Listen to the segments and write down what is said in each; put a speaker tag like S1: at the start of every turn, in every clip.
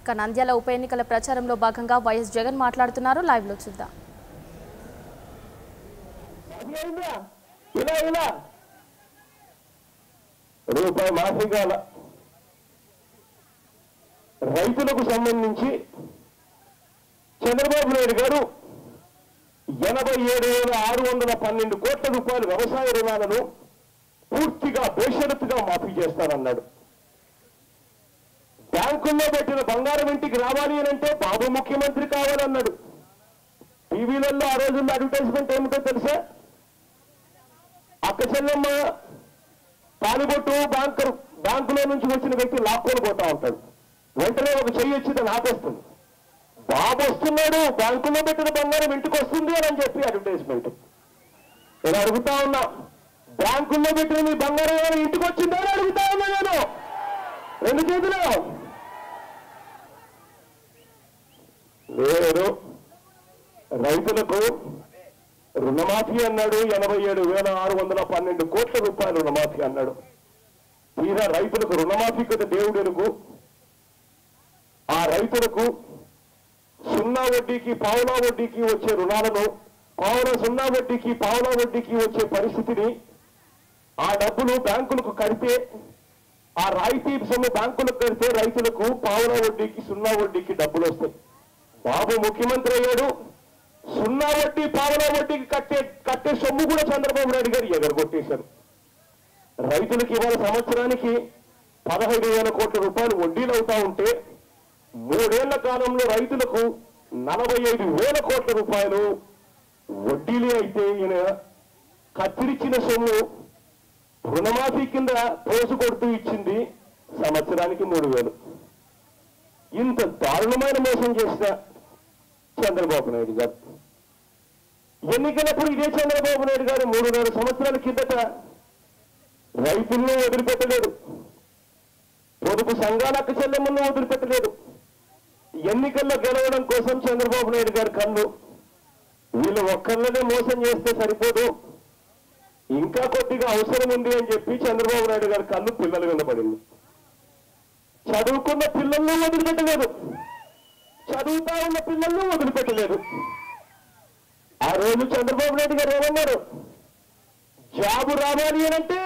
S1: ఇక నంద్యాల ఉప ఎన్నికల ప్రచారంలో భాగంగా వైఎస్ జగన్ మాట్లాడుతున్నారు లైవ్ లో చూద్దాం
S2: అర్థమైందా? ఇలా ఇలా రూపాయి మాఫీ కాల రైతులకు సంబంధించి చంద్రబాబు నాయుడు గారు ఎనభై ఏడు వేల ఆరు వందల పన్నెండు కోట్ల రూపాయల వ్యవసాయ రుణాలను పూర్తిగా బేషరతుగా మాఫీ చేస్తానన్నాడు బ్యాంకుల్లో పెట్టిన బంగారం ఇంటికి రావాలి అని అంటే బాబు ముఖ్యమంత్రి కావాలన్నాడు టీవీలలో ఆ రోజుల్లో అడ్వర్టైజ్మెంట్ ఏమిటో తెలుసా అక్క చెల్లెమ్మ తాలిబొట్టు బ్యాంకర్ బ్యాంకులో నుంచి వచ్చిన వ్యక్తి లాక్కొని పోతా ఉంటాడు వెంటనే ఒక చెయ్యి వచ్చి దాన్ని ఆపేస్తుంది బాబు వస్తున్నాడు బ్యాంకులో పెట్టిన బంగారం ఇంటికి వస్తుంది అని చెప్పి అడ్వర్టైజ్మెంట్ నేను అడుగుతా ఉన్నా బ్యాంకుల్లో పెట్టిన మీ బంగారం ఏమైనా ఇంటికి వచ్చిందా అని అడుగుతా ఉన్నా నేను రెండు చేతులు లేదు రైతులకు రుణమాఫీ అన్నాడు ఎనభై ఏడు వేల ఆరు వందల పన్నెండు కోట్ల రూపాయలు రుణమాఫీ అన్నాడు తీరా రైతులకు రుణమాఫీ కదా దేవుడెనుకు ఆ రైతులకు సున్నా వడ్డీకి పావులా వడ్డీకి వచ్చే రుణాలను పావుల సున్నా వడ్డీకి పావులా వడ్డీకి వచ్చే పరిస్థితిని ఆ డబ్బులు బ్యాంకులకు కడితే ఆ రాయితీ సొమ్ము బ్యాంకులకు కడితే రైతులకు పావుల వడ్డీకి సున్నా వడ్డీకి డబ్బులు వస్తాయి బాబు ముఖ్యమంత్రి అయ్యాడు సున్నా వడ్డీ పావుల వడ్డీకి కట్టే కట్టే సొమ్ము కూడా చంద్రబాబు నాయుడు గారు ఎగరగొట్టేశారు రైతులకి ఇవాళ సంవత్సరానికి పదహైదు వేల కోట్ల రూపాయలు వడ్డీలు అవుతా ఉంటే మూడేళ్ల కాలంలో రైతులకు నలభై ఐదు వేల కోట్ల రూపాయలు వడ్డీలే అయితే ఈయన కత్తిరించిన సొమ్ము రుణమాఫీ కింద పోసు కొడుతూ ఇచ్చింది సంవత్సరానికి మూడు వేలు ఇంత దారుణమైన మోసం చేసిన చంద్రబాబు నాయుడు గారు ఎన్నికలప్పుడు ఇదే చంద్రబాబు నాయుడు గారు మూడున్నర సంవత్సరాల కిందట రైతులను వదిలిపెట్టలేదు పొదుపు సంఘాలకు చెల్లెమ్మను వదిలిపెట్టలేదు ఎన్నికల్లో గెలవడం కోసం చంద్రబాబు నాయుడు గారి కళ్ళు వీళ్ళు ఒక్కళ్ళనే మోసం చేస్తే సరిపోదు ఇంకా కొద్దిగా అవసరం ఉంది అని చెప్పి చంద్రబాబు నాయుడు గారి కళ్ళు పిల్లల మీద పడింది చదువుకున్న పిల్లలను వదిలిపెట్టలేదు చదువుతా ఉన్న పిల్లలను వదిలిపెట్టలేదు ఆ రోజు చంద్రబాబు నాయుడు గారు ఏమన్నారు జాబు రావాలి అని అంటే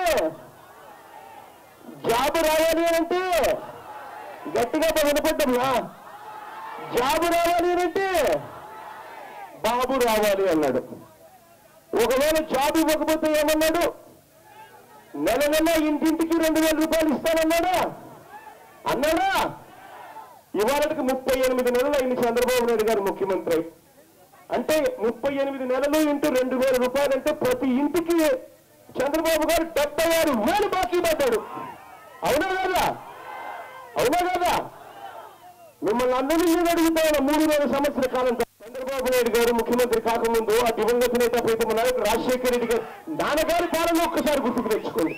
S2: జాబు రావాలి అని అంటే గట్టిగా వినపడ్డా జాబు రావాలి అని అంటే బాబు రావాలి అన్నాడు ఒకవేళ జాబ్ ఇవ్వకపోతే ఏమన్నాడు నెల నెల ఇంటింటికి రెండు వేల రూపాయలు ఇస్తానన్నాడా అన్నాడా ఇవాళకి ముప్పై ఎనిమిది నెలలు అయింది చంద్రబాబు నాయుడు గారు ముఖ్యమంత్రి అయి. అంటే ముప్పై ఎనిమిది నెలలు ఇంటూ రెండు వేల రూపాయలు అంటే ప్రతి ఇంటికి చంద్రబాబు గారు డెబ్బై ఆరు వేలు బాకీ పడ్డాడు అవునా కదా అవునా కదా మిమ్మల్ని అందరినీ నేను అడుగుతా ఉన్నా మూడు వేల సంవత్సరాల కాలం చంద్రబాబు నాయుడు గారు ముఖ్యమంత్రి కాకముందు ఆ దివంగత నేత ప్రీతమ నాయకుడు రాజశేఖర రెడ్డి గారు నాన్నగారి పాలన ఒక్కసారి గుర్తుకు తెచ్చుకోండి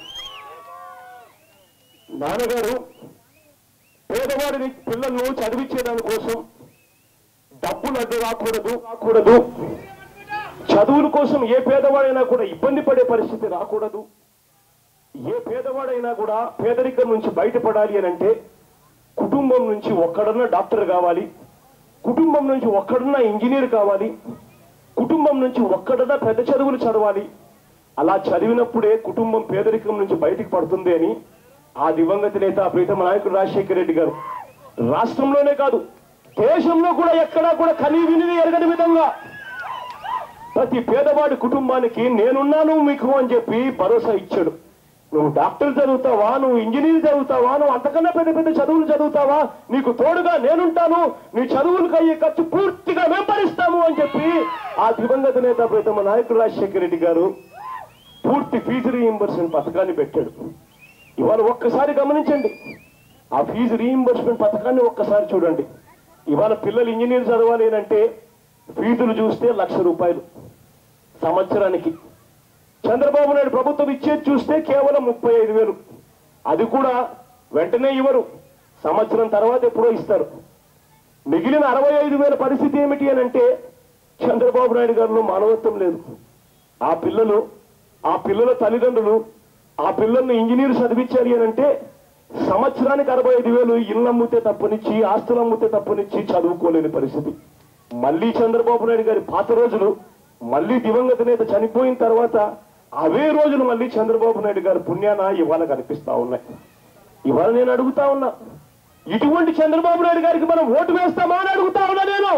S2: నాన్నగారు పేదవాడిని పిల్లలను చదివించేదాని కోసం డబ్బులు అడ్డు రాకూడదు రాకూడదు చదువుల కోసం ఏ పేదవాడైనా కూడా ఇబ్బంది పడే పరిస్థితి రాకూడదు ఏ పేదవాడైనా కూడా పేదరికం నుంచి బయటపడాలి అని అంటే కుటుంబం నుంచి ఒక్కడన్నా డాక్టర్ కావాలి కుటుంబం నుంచి ఒక్కడన్నా ఇంజనీర్ కావాలి కుటుంబం నుంచి ఒక్కడన్నా పెద్ద చదువులు చదవాలి అలా చదివినప్పుడే కుటుంబం పేదరికం నుంచి బయటికి పడుతుంది అని ఆ దివంగత నేత ప్రీతమ నాయకుడు రాజశేఖర రెడ్డి గారు రాష్ట్రంలోనే కాదు దేశంలో కూడా ఎక్కడా కూడా కనీ వినిది ఎరగని విధంగా ప్రతి పేదవాడి కుటుంబానికి నేనున్నాను మీకు అని చెప్పి భరోసా ఇచ్చాడు నువ్వు డాక్టర్ చదువుతావా నువ్వు ఇంజనీర్ చదువుతావా నువ్వు అంతకన్నా పెద్ద పెద్ద చదువులు చదువుతావా నీకు తోడుగా నేనుంటాను నీ చదువులకు అయ్యే ఖర్చు పూర్తిగా మేము భరిస్తాము అని చెప్పి ఆ దివంగత నేత ప్రీతమ నాయకుడు రాజశేఖర రెడ్డి గారు పూర్తి ఫీజు రీయింబర్స్మెంట్ పథకాన్ని పెట్టాడు ఇవాళ ఒక్కసారి గమనించండి ఆ ఫీజు రీయింబర్స్మెంట్ పథకాన్ని ఒక్కసారి చూడండి ఇవాళ పిల్లలు ఇంజనీర్ చదవాలి అని అంటే ఫీజులు చూస్తే లక్ష రూపాయలు సంవత్సరానికి చంద్రబాబు నాయుడు ప్రభుత్వం ఇచ్చేది చూస్తే కేవలం ముప్పై ఐదు వేలు అది కూడా వెంటనే ఇవ్వరు సంవత్సరం తర్వాత ఎప్పుడో ఇస్తారు మిగిలిన అరవై ఐదు వేల పరిస్థితి ఏమిటి అని అంటే చంద్రబాబు నాయుడు గారిలో మానవత్వం లేదు ఆ పిల్లలు ఆ పిల్లల తల్లిదండ్రులు ఆ పిల్లల్ని ఇంజనీర్ చదివించాలి అని అంటే సంవత్సరానికి అరవై ఐదు వేలు ఇల్లు అమ్మితే తప్పనిచ్చి ఆస్తులు అమ్మితే తప్పనిచ్చి చదువుకోలేని పరిస్థితి మళ్ళీ చంద్రబాబు నాయుడు గారి పాత రోజులు మళ్ళీ దివంగత నేత చనిపోయిన తర్వాత అవే రోజులు మళ్ళీ చంద్రబాబు నాయుడు గారి పుణ్యాన ఇవాళ కనిపిస్తా ఉన్నాయి ఇవాళ నేను అడుగుతా ఉన్నా ఇటువంటి చంద్రబాబు నాయుడు గారికి మనం ఓటు వేస్తామా అని అడుగుతా ఉన్నా నేను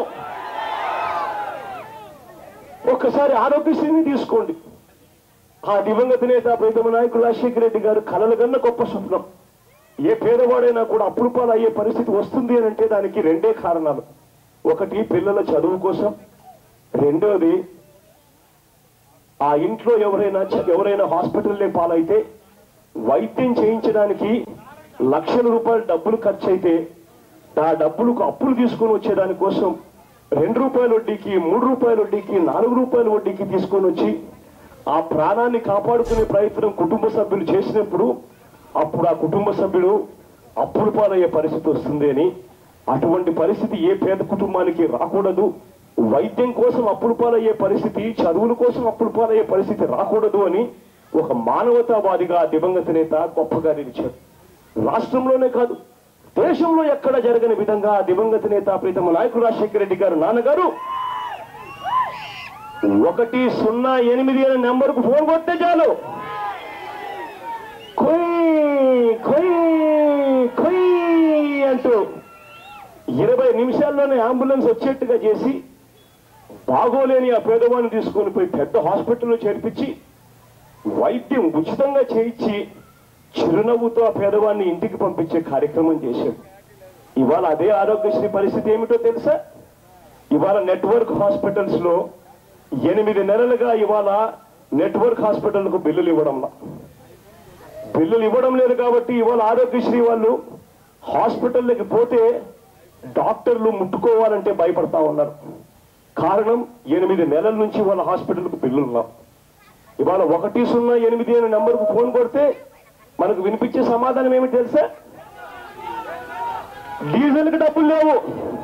S2: ఒక్కసారి ఆరోగ్యశ్రీని తీసుకోండి ఆ దివంగత నేత ప్రీతమ నాయకుడు రాజశేఖర రెడ్డి గారు కలలు కన్నా గొప్ప స్వప్నం ఏ పేదవాడైనా కూడా అప్పులు పాలు అయ్యే పరిస్థితి వస్తుంది అని అంటే దానికి రెండే కారణాలు ఒకటి పిల్లల చదువు కోసం రెండోది ఆ ఇంట్లో ఎవరైనా చ- ఎవరైనా హాస్పిటల్లో పాలైతే వైద్యం చేయించడానికి లక్షల రూపాయల డబ్బులు ఖర్చు అయితే ఆ డబ్బులకు అప్పులు తీసుకొని వచ్చేదాని కోసం రెండు రూపాయల వడ్డీకి మూడు రూపాయల వడ్డీకి నాలుగు రూపాయల వడ్డీకి తీసుకొని వచ్చి ఆ ప్రాణాన్ని కాపాడుకునే ప్రయత్నం కుటుంబ సభ్యులు చేసినప్పుడు అప్పుడు ఆ కుటుంబ సభ్యుడు అప్పుల పాలయ్యే పరిస్థితి వస్తుంది అని అటువంటి పరిస్థితి ఏ పేద కుటుంబానికి రాకూడదు వైద్యం కోసం అప్పుల పాలయ్యే పరిస్థితి చదువుల కోసం అప్పుల పాలయ్యే పరిస్థితి రాకూడదు అని ఒక మానవతావాదిగా ఆ దివంగత నేత గొప్పగా నిలిచారు రాష్ట్రంలోనే కాదు దేశంలో ఎక్కడ జరగని విధంగా ఆ దివంగత నేత ప్రీతమ నాయకుడు రాజశేఖర రెడ్డి గారు నాన్నగారు ఒకటి సున్నా ఎనిమిది అనే నెంబర్కు ఫోన్ కొట్టే చాలు కొయ్ కొయ్ కొయ్ అంటూ ఇరవై నిమిషాల్లోనే అంబులెన్స్ వచ్చేట్టుగా చేసి బాగోలేని ఆ పేదవాడిని తీసుకొని పోయి పెద్ద హాస్పిటల్లో చేర్పించి వైద్యం ఉచితంగా చేయించి చిరునవ్వుతో ఆ పేదవాడిని ఇంటికి పంపించే కార్యక్రమం చేశాడు ఇవాళ అదే ఆరోగ్యశ్రీ పరిస్థితి ఏమిటో తెలుసా ఇవాళ నెట్వర్క్ హాస్పిటల్స్ లో ఎనిమిది నెలలుగా ఇవాళ నెట్వర్క్ హాస్పిటల్కు బిల్లులు ఇవ్వడంలా బిల్లులు ఇవ్వడం లేదు కాబట్టి ఇవాళ ఆరోగ్యశ్రీ వాళ్ళు హాస్పిటల్లోకి పోతే డాక్టర్లు ముట్టుకోవాలంటే భయపడతా ఉన్నారు కారణం ఎనిమిది నెలల నుంచి వాళ్ళ హాస్పిటల్కు బిల్లులు ఉన్నాం ఇవాళ ఒకటి సున్నా ఎనిమిది అనే నెంబర్కు ఫోన్ కొడితే మనకు వినిపించే సమాధానం ఏమిటి తెలుసా డీజిల్కి డబ్బులు లేవు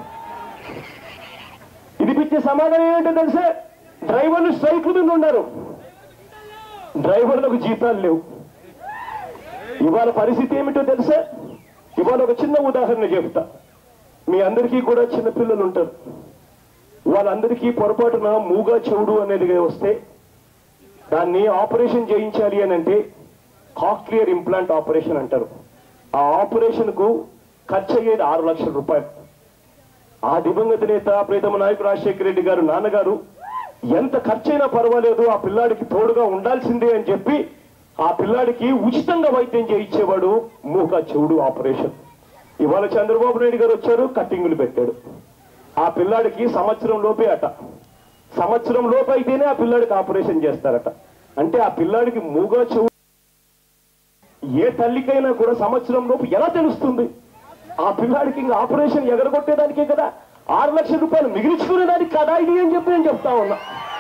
S2: వినిపించే సమాధానం ఏంటో తెలుసా డ్రైవర్లు స్ట్రైక్ మీద ఉన్నారు డ్రైవర్లకు జీతాలు లేవు ఇవాళ పరిస్థితి ఏమిటో తెలుసా ఇవాళ ఒక చిన్న ఉదాహరణ చెప్తా మీ అందరికీ కూడా చిన్నపిల్లలు ఉంటారు వాళ్ళందరికీ పొరపాటున మూగా చెవుడు అనేది వస్తే దాన్ని ఆపరేషన్ చేయించాలి అని అంటే కాక్లియర్ ఇంప్లాంట్ ఆపరేషన్ అంటారు ఆ ఆపరేషన్ కు ఖర్చు అయ్యేది ఆరు లక్షల రూపాయలు ఆ దివంగత నేత ప్రీతమ నాయకుడు రాజశేఖర రెడ్డి గారు నాన్నగారు ఎంత ఖర్చైనా పర్వాలేదు ఆ పిల్లాడికి తోడుగా ఉండాల్సిందే అని చెప్పి ఆ పిల్లాడికి ఉచితంగా వైద్యం చేయించేవాడు మూక చెవుడు ఆపరేషన్ ఇవాళ చంద్రబాబు నాయుడు గారు వచ్చారు కట్టింగులు పెట్టాడు ఆ పిల్లాడికి సంవత్సరం లోపే అట సంవత్సరం లోపు అయితేనే ఆ పిల్లాడికి ఆపరేషన్ చేస్తారట అంటే ఆ పిల్లాడికి మూగా చెవు ఏ తల్లికైనా కూడా సంవత్సరం లోపు ఎలా తెలుస్తుంది ఆ పిల్లాడికి ఇంకా ఆపరేషన్ ఎగరగొట్టేదానికే కదా ఆరు లక్షల రూపాయలు మిగిల్చుకునేదానికి కదా ఇది అని చెప్పి నేను చెప్తా ఉన్నా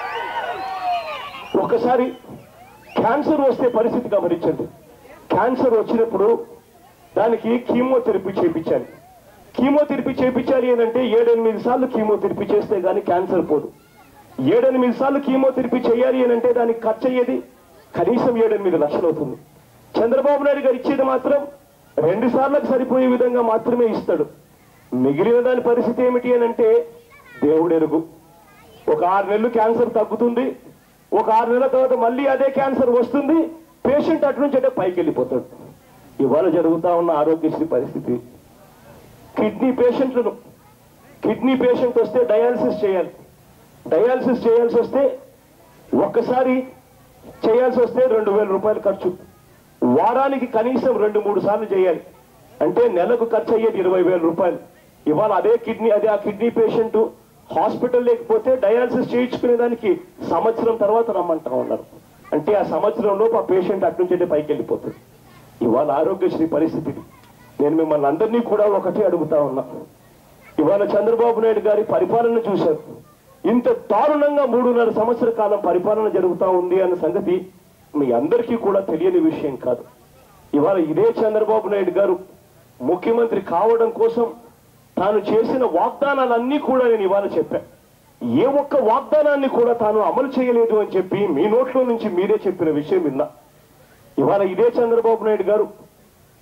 S2: ఒకసారి క్యాన్సర్ వస్తే పరిస్థితి గమనించండి క్యాన్సర్ వచ్చినప్పుడు దానికి కీమోథెరపీ చేపించాలి కీమోథెరపీ చేపించాలి అని అంటే ఏడెనిమిది సార్లు కీమోథెరపీ చేస్తే గానీ క్యాన్సర్ పోదు ఏడెనిమిది సార్లు కీమోథెరపీ చేయాలి అని అంటే దానికి ఖర్చు అయ్యేది కనీసం ఏడెనిమిది లక్షలు అవుతుంది చంద్రబాబు నాయుడు గారు ఇచ్చేది మాత్రం రెండు సార్లకు సరిపోయే విధంగా మాత్రమే ఇస్తాడు మిగిలిన దాని పరిస్థితి ఏమిటి అని అంటే దేవుడెరుగు ఒక ఆరు నెలలు క్యాన్సర్ తగ్గుతుంది ఒక ఆరు నెలల తర్వాత మళ్ళీ అదే క్యాన్సర్ వస్తుంది పేషెంట్ అటు నుంచి అంటే పైకి వెళ్ళిపోతాడు ఇవాళ జరుగుతా ఉన్న ఆరోగ్యశ్రీ పరిస్థితి కిడ్నీ పేషెంట్లను కిడ్నీ పేషెంట్ వస్తే డయాలసిస్ చేయాలి డయాలసిస్ చేయాల్సి వస్తే ఒక్కసారి చేయాల్సి వస్తే రెండు వేల రూపాయలు ఖర్చు వారానికి కనీసం రెండు మూడు సార్లు చేయాలి అంటే నెలకు ఖర్చు అయ్యేది ఇరవై వేల రూపాయలు ఇవాళ అదే కిడ్నీ అదే ఆ కిడ్నీ పేషెంట్ హాస్పిటల్ లేకపోతే డయాలసిస్ చేయించుకునే దానికి సంవత్సరం తర్వాత రమ్మంటా ఉన్నారు అంటే ఆ సంవత్సరం లోపు ఆ పేషెంట్ అటు నుంచి పైకి వెళ్ళిపోతుంది ఇవాళ ఆరోగ్యశ్రీ పరిస్థితి నేను మిమ్మల్ని అందరినీ కూడా ఒకటే అడుగుతా ఉన్నా ఇవాళ చంద్రబాబు నాయుడు గారి పరిపాలన చూశారు ఇంత దారుణంగా మూడున్నర సంవత్సర కాలం పరిపాలన జరుగుతా ఉంది అన్న సంగతి మీ అందరికీ కూడా తెలియని విషయం కాదు ఇవాళ ఇదే చంద్రబాబు నాయుడు గారు ముఖ్యమంత్రి కావడం కోసం తాను చేసిన వాగ్దానాలన్నీ కూడా నేను ఇవాళ చెప్పాను ఏ ఒక్క వాగ్దానాన్ని కూడా తాను అమలు చేయలేదు అని చెప్పి మీ నోట్లో నుంచి మీరే చెప్పిన విషయం విన్నా ఇవాళ ఇదే చంద్రబాబు నాయుడు గారు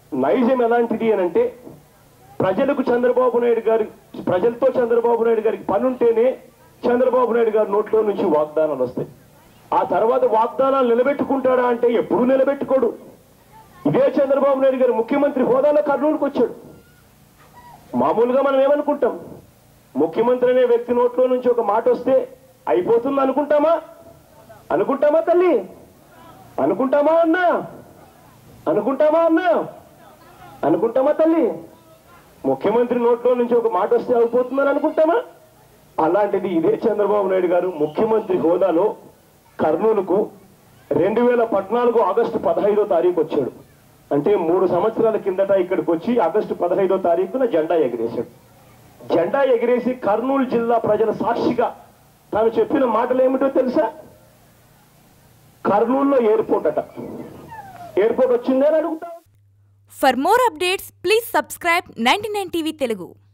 S2: నైజం ఎలాంటిది అని అంటే ప్రజలకు చంద్రబాబు నాయుడు గారి ప్రజలతో చంద్రబాబు నాయుడు గారికి పనుంటేనే చంద్రబాబు నాయుడు గారి నోట్లో నుంచి వాగ్దానాలు వస్తాయి ఆ తర్వాత వాగ్దానాలు నిలబెట్టుకుంటాడా అంటే ఎప్పుడూ నిలబెట్టుకోడు ఇదే చంద్రబాబు నాయుడు గారు ముఖ్యమంత్రి హోదాలో కర్నూలుకు వచ్చాడు మామూలుగా మనం ఏమనుకుంటాం ముఖ్యమంత్రి అనే వ్యక్తి నోట్లో నుంచి ఒక మాట వస్తే అయిపోతుంది అనుకుంటామా అనుకుంటామా తల్లి అనుకుంటామా అన్నా అనుకుంటామా అన్నా అనుకుంటామా తల్లి ముఖ్యమంత్రి నోట్లో నుంచి ఒక మాట వస్తే అయిపోతుందని అనుకుంటామా అలాంటిది ఇదే చంద్రబాబు నాయుడు గారు ముఖ్యమంత్రి హోదాలో కర్నూలుకు రెండు వేల పద్నాలుగు ఆగస్టు పదహైదో తారీఖు వచ్చాడు అంటే మూడు సంవత్సరాల కిందట ఇక్కడికి వచ్చి ఆగస్టు పదహైదో తారీఖున జెండా ఎగిరేశాడు జెండా ఎగిరేసి కర్నూలు జిల్లా ప్రజల సాక్షిగా తాను చెప్పిన మాటలు ఏమిటో తెలుసా కర్నూలులో ఎయిర్పోర్ట్ అట ఎయిర్పోర్ట్ వచ్చిందని అడుగుతా
S3: For more updates, please subscribe 99 TV Telugu.